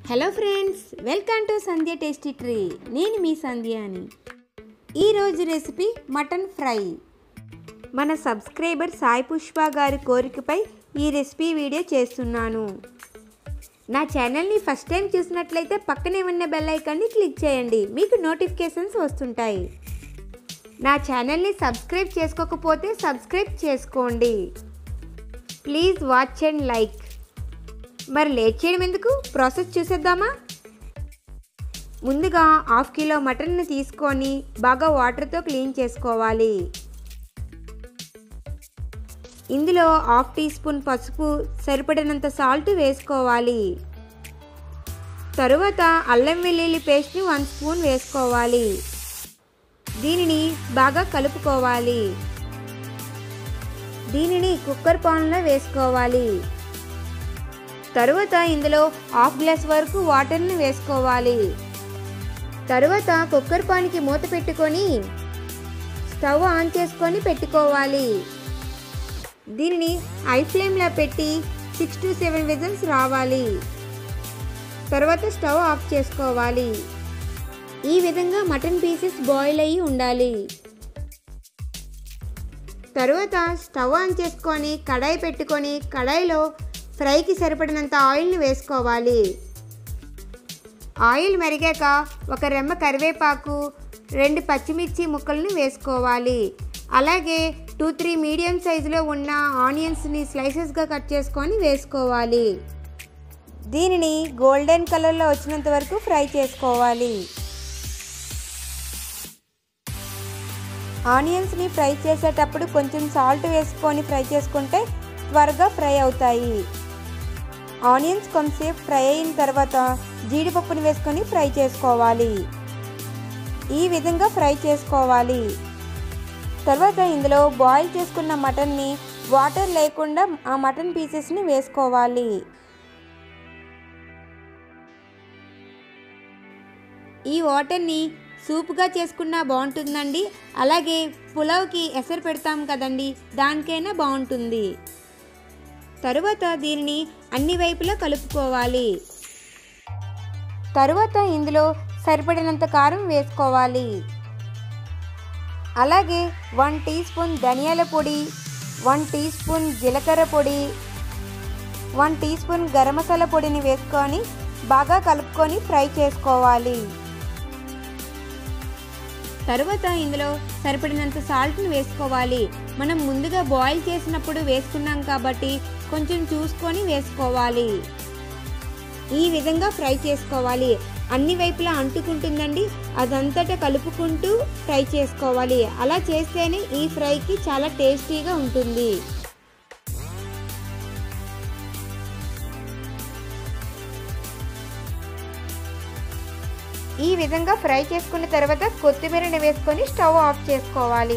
hello friends welcome to Sandhya tasty tree నేను మీ సంధ్య అని ఈరోజు రెసిపీ మటన్ ఫ్రై మన సబ్స్క్రైబర్ సాయి పుష్ప గారి కోరికపై ఈ రెసిపీ వీడియో చేస్తున్నాను నా ఛానల్ని ఫస్ట్ టైం చూసినట్లయితే పక్కనే ఉన్న బెల్ ఐకాన్ని క్లిక్ చేయండి మీకు నోటిఫికేషన్స్ వస్తుంటాయి నా ఛానల్ని సబ్స్క్రైబ్ చేసుకోకపోతే సబ్స్క్రైబ్ చేసుకోండి ప్లీజ్ వాచ్ అండ్ లైక్ మరి లేట్ చేయడం ఎందుకు ప్రాసెస్ చూసేద్దామా ముందుగా హాఫ్ కిలో మటన్ని తీసుకొని బాగా వాటర్తో క్లీన్ చేసుకోవాలి ఇందులో హాఫ్ టీ స్పూన్ పసుపు సరిపడినంత సాల్ట్ వేసుకోవాలి తరువాత అల్లం వెల్లుల్లి పేస్ట్ని వన్ స్పూన్ వేసుకోవాలి దీనిని బాగా కలుపుకోవాలి దీనిని కుక్కర్ పాన్లో వేసుకోవాలి తరువాత ఇందులో హాఫ్ గ్లాస్ వరకు వాటర్ని వేసుకోవాలి తరువాత కుక్కర్ పాన్కి మూత పెట్టుకొని స్టవ్ ఆన్ చేసుకొని పెట్టుకోవాలి దీనిని హై ఫ్లేమ్లో పెట్టి సిక్స్ టు సెవెన్ విజిల్స్ రావాలి తర్వాత స్టవ్ ఆఫ్ చేసుకోవాలి ఈ విధంగా మటన్ పీసెస్ బాయిల్ అయ్యి ఉండాలి తరువాత స్టవ్ ఆన్ చేసుకొని కడాయి పెట్టుకొని కడాయిలో ఫ్రైకి సరిపడినంత ఆయిల్ని వేసుకోవాలి ఆయిల్ మరిగాక ఒక రెమ్మ కరివేపాకు రెండు పచ్చిమిర్చి ముక్కలను వేసుకోవాలి అలాగే టూ త్రీ మీడియం సైజులో ఉన్న ఆనియన్స్ని స్లైసెస్గా కట్ చేసుకొని వేసుకోవాలి దీనిని గోల్డెన్ కలర్లో వచ్చినంత వరకు ఫ్రై చేసుకోవాలి ఆనియన్స్ని ఫ్రై చేసేటప్పుడు కొంచెం సాల్ట్ వేసుకొని ఫ్రై చేసుకుంటే త్వరగా ఫ్రై అవుతాయి ఆనియన్స్ కొంతసేపు ఫ్రై అయిన తర్వాత జీడిపప్పుని వేసుకొని ఫ్రై చేసుకోవాలి ఈ విధంగా ఫ్రై చేసుకోవాలి తర్వాత ఇందులో బాయిల్ చేసుకున్న మటన్ని వాటర్ లేకుండా ఆ మటన్ పీసెస్ని వేసుకోవాలి ఈ వాటర్ని సూప్గా చేసుకున్నా బాగుంటుందండి అలాగే పులావ్కి ఎసరు పెడతాం కదండి దానికైనా బాగుంటుంది తరువాత దీనిని అన్ని వైపులా కలుపుకోవాలి తరువాత ఇందులో సరిపడినంత కారం వేసుకోవాలి అలాగే వన్ టీ స్పూన్ ధనియాల పొడి వన్ టీ స్పూన్ జీలకర్ర పొడి one teaspoon garam masala పొడిని వేసుకొని బాగా కలుపుకొని ఫ్రై చేసుకోవాలి తరువాత ఇందులో సరిపడినంత సాల్ట్ని వేసుకోవాలి మనం ముందుగా బాయిల్ చేసినప్పుడు వేసుకున్నాం కాబట్టి కొంచెం చూసుకొని వేసుకోవాలి ఈ విధంగా ఫ్రై చేసుకోవాలి అన్ని వైపులా అంటుకుంటుందండి అదంతటా కలుపుకుంటూ ఫ్రై చేసుకోవాలి అలా చేస్తేనే ఈ ఫ్రైకి చాలా టేస్టీగా ఉంటుంది ఈ విధంగా ఫ్రై చేసుకున్న తర్వాత కొత్తిమీరని వేసుకొని స్టవ్ ఆఫ్ చేసుకోవాలి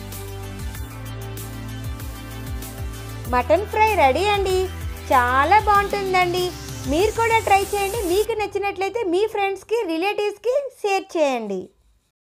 మటన్ ఫ్రై రెడీ అండి చాలా బాగుంటుందండి మీరు కూడా ట్రై చేయండి మీకు నచ్చినట్లయితే మీ ఫ్రెండ్స్కి రిలేటివ్స్కి షేర్ చేయండి